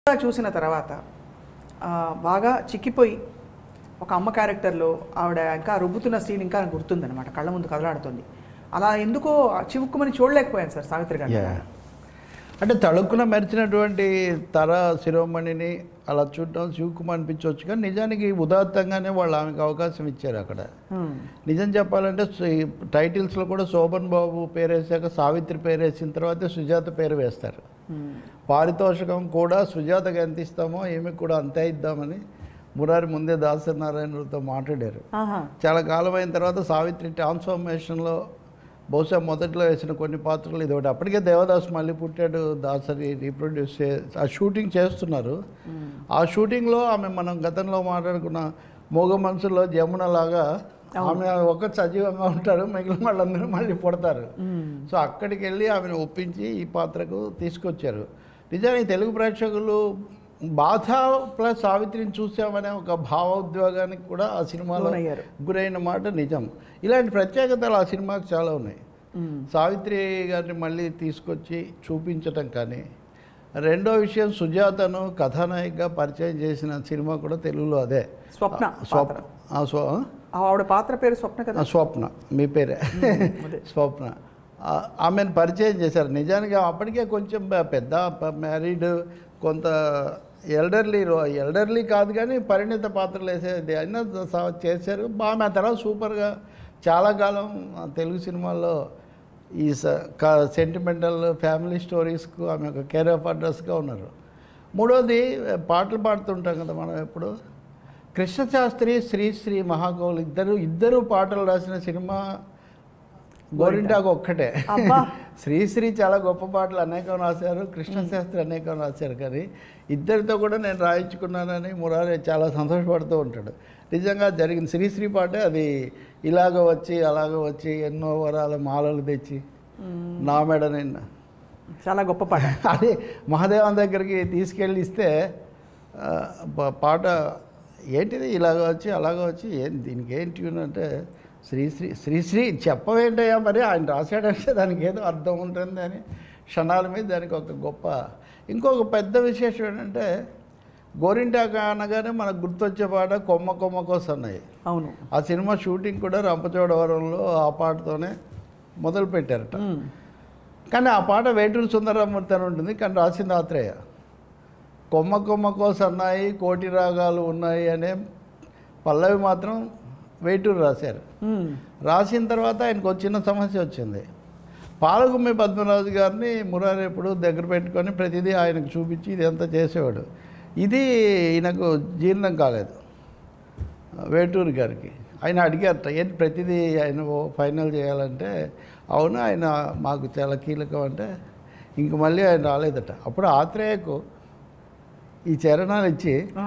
చూసిన తర్వాత ఆ, బాగా చిక్కిపోయి ఒక అమ్మ క్యారెక్టర్లో ఆవిడ ఇంకా రుబ్బుతున్న సీన్ ఇంకా నాకు గుర్తుందన్నమాట కళ్ళ ముందు కదలాడుతుంది అలా ఎందుకో చివుక్కుమని చూడలేకపోయాను సార్ సావిత్రి గారు యా అంటే తళుక్కున మెరిచినటువంటి తర శిరోమణిని అలా చూడటం శివకుమార్ అనిపించవచ్చు కానీ నిజానికి ఉదాత్తంగానే వాళ్ళు ఆమెకు అవకాశం ఇచ్చారు అక్కడ నిజం చెప్పాలంటే సు- టైటిల్స్లో కూడా శోభన్ బాబు పేరు వేసాక సావిత్రి పేరు వేసిన తర్వాత సుజాత పేరు వేస్తారు పారితోషికం కూడా సుజాతకి ఎంత ఇస్తామో ఈమెకు కూడా అంతే ఇద్దామని మురారి ముందే దాసనారాయణతో మాట్లాడారు ఆహా చాలా కాలం అయిన తర్వాత సావిత్రి ట్రాన్స్ఫర్మేషన్లో బహుశా మొదట్లో వేసిన కొన్ని పాత్రలు ఇది ఒకటి అప్పటికే దేవదాస్ మళ్ళీ పుట్టాడు దాసరి రీప్రొడ్యూస్ చే ఆ షూటింగ్ చేస్తున్నారు ఆ షూటింగ్లో ఆమె మనం గతంలో మాట్లాడుకున్న మూగ మనసులో జమున లాగా ఆమె ఒక సజీవంగా ఉంటారు మిగిలిన వాళ్ళందరూ మళ్ళీ పుడతారు సో అక్కడికి వెళ్ళి ఆమెను ఒప్పించి ఈ పాత్రకు తీసుకొచ్చారు నిజానికి తెలుగు ప్రేక్షకులు బాధ ప్లస్ సావిత్రిని చూసామనే ఒక భావోద్వేగానికి కూడా ఆ సినిమాలో లోనయ్యారు. గురైన మాట నిజం ఇలాంటి ప్రత్యేకతలు ఆ సినిమాకి చాలా ఉన్నాయి సావిత్రి గారిని మళ్ళీ తీసుకొచ్చి చూపించటం కానీ రెండో విషయం సుజాతను కథానాయికగా పరిచయం చేసిన సినిమా కూడా తెలుగులో అదే స్వప్న స్వప్న పాత్ర. ఆ, స్వ ఆ ఆవిడ పాత్ర పేరు స్వప్న కదా ఆ, స్వప్న మీ పేరే అదే. స్వప్న ఆ, ఆమెను పరిచయం చేశారు నిజానికి అప్పటికే కొంచెం పె- పెద్ద మ్యారీడ్ కొంత ఎల్డర్లీ రో ఎల్డర్లీ కాదు కానీ పరిణిత పాత్రలు వేసేది అయినా స- చేశారు బాగా ఆ తర్వాత సూపర్గా చాలా కాలం ఆ తెలుగు సినిమాల్లో ఈ సెంటిమెంటల్ ఫ్యామిలీ స్టోరీస్కు ఆమె ఒక కేర్ ఆఫ్ అడ్రస్గా ఉన్నారు మూడోది పాటలు పాడుతుంటాం కదా మనం ఎప్పుడు కృష్ణశాస్త్రి శ్రీశ్రీ మహాకవులు ఇద్దరు ఇద్దరు పాటలు రాసిన సినిమా గోరింటాకు ఒక్కటే అబ్బా. శ్రీశ్రీ చాలా గొప్ప పాటలు అనేకం రాశారు కృష్ణశాస్త్రి అనేకం రాశారు కానీ ఇద్దరితో కూడా నేను రాయించుకున్నానని మురారి చాలా సంతోషపడుతూ ఉంటాడు నిజంగా జరిగిన శ్రీశ్రీ పాటే అది ఇలాగ వచ్చి అలాగ వచ్చి ఎన్నో వరాల మాలలు తెచ్చి నా మెడ నిన్న చాలా గొప్ప పాట అది మహాదేవన్ దగ్గరికి తీసుకెళ్ళి ఇస్తే ఆ, ప- పాట ఏంటిది ఇలాగ వచ్చి అలాగ వచ్చి ఏం దీనికి ఏం ట్యూన్ అంటే శ్రీశ్రీ శ్రీశ్రీ చెప్పవేంటయ్యా మరి ఆయన రాశాడంటే దానికి ఏదో అర్థం ఉంటుంది అని క్షణాల మీద దానికి ఒక గొప్ప ఇంకొక పెద్ద విశేషం ఏంటంటే గోరింటాక అనగానే మనకు గుర్తొచ్చే పాట కొమ్మ కొమ్మ కోసన్నాయి అవును ఆ సినిమా షూటింగ్ కూడా రంపచోడవరంలో ఆ పాటతోనే మొదలు పెట్టారట మ్మ్. కానీ ఆ పాట వేటూరు సుందరమూర్తి అని ఉంటుంది కానీ రాసింది ఆత్రేయ కొమ్మ కొమ్మ కోసన్నాయి కోటి రాగాలు ఉన్నాయి అనే పల్లవి మాత్రం వేటూరు రాశారు మ్మ్. రాసిన తర్వాత ఆయనకు ఒక చిన్న సమస్య వచ్చింది పాలగుమ్మి పద్మరాజు గారిని మురారి ఎప్పుడు దగ్గర పెట్టుకొని ప్రతిదీ ఆయనకు చూపించి ఇదంతా చేసేవాడు ఇది ఈయనకు జీర్ణం కాలేదు వేటూరు గారికి ఆయన అడిగారట ఏంటి ప్రతిదీ ఆయన ఓ ఫైనల్ చేయాలంటే అవును ఆయన మాకు చాలా కీలకం అంటే ఇంక మళ్ళీ ఆయన రాలేదట అప్పుడు ఆత్రేయకు ఈ చరణాలు ఇచ్చి ఆ.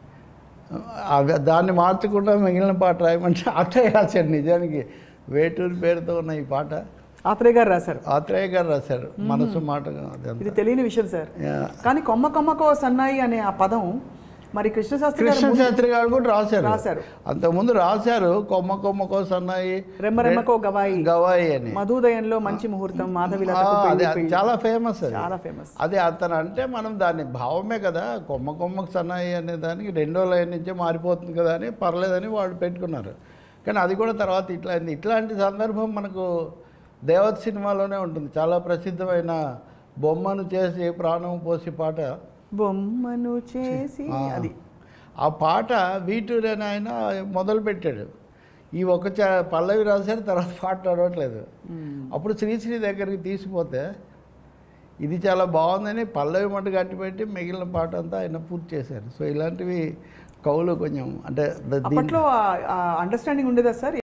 అవి దాన్ని మార్చకుండా మిగిలిన పాట రాయమంటే ఆత్రేయ రాశాడు నిజానికి వేటూరి పేరుతో ఉన్న ఈ పాట ఆత్రేయ గారు రాశారు ఆత్రేయ గారు రాశారు మనసు మాట అదంతా. ఇది తెలియని విషయం సార్ యా. కానీ కొమ్మ కొమ్మకో సన్నాయి అనే ఆ పదం మరి కృష్ణశాస్త్రి గారు కృష్ణ ముందు శాస్త్రి గారు కూడా రాశారు రాశారు. అంతకుముందు రాశారు కొమ్మ కొమ్మకో సన్నాయి రెమ్మ రెమ్మకో గవాయి గవాయి అని మధుదయంలో మంచి ముహూర్తం మాధవిల ఆ, అది అది చాలా ఫేమస్ అది చాలా ఫేమస్ అది అతను అంటే మనం దాని భావమే కదా కొమ్మ కొమ్మకు సన్నాయి అనే దానికి రెండో లైన్ నుంచే మారిపోతుంది కదా అని పర్లేదని వాళ్ళు పెట్టుకున్నారు కానీ అది కూడా తర్వాత ఇట్లా అయింది ఇట్లాంటి సందర్భం మనకు దేవత సినిమాలోనే ఉంటుంది చాలా ప్రసిద్ధమైన బొమ్మను చేసి ప్రాణం పోసి పాట బొమ్మను చేసి ఆ, అది ఆ పాట వీటూరు అని ఆయన మొదలు పెట్టాడు ఈ ఒక చ పల్లవి రాశారు తర్వాత పాట నడవట్లేదు అప్పుడు శ్రీశ్రీ దగ్గరికి తీసుకుపోతే ఇది చాలా బాగుందని పల్లవి మట్టు కట్టిపెట్టి మిగిలిన పాట అంతా ఆయన పూర్తి చేశారు సో ఇలాంటివి కవులు కొంచెం అంటే ద- దీని- అప్పట్లో అండర్స్టాండింగ్ ఉండేదా సార్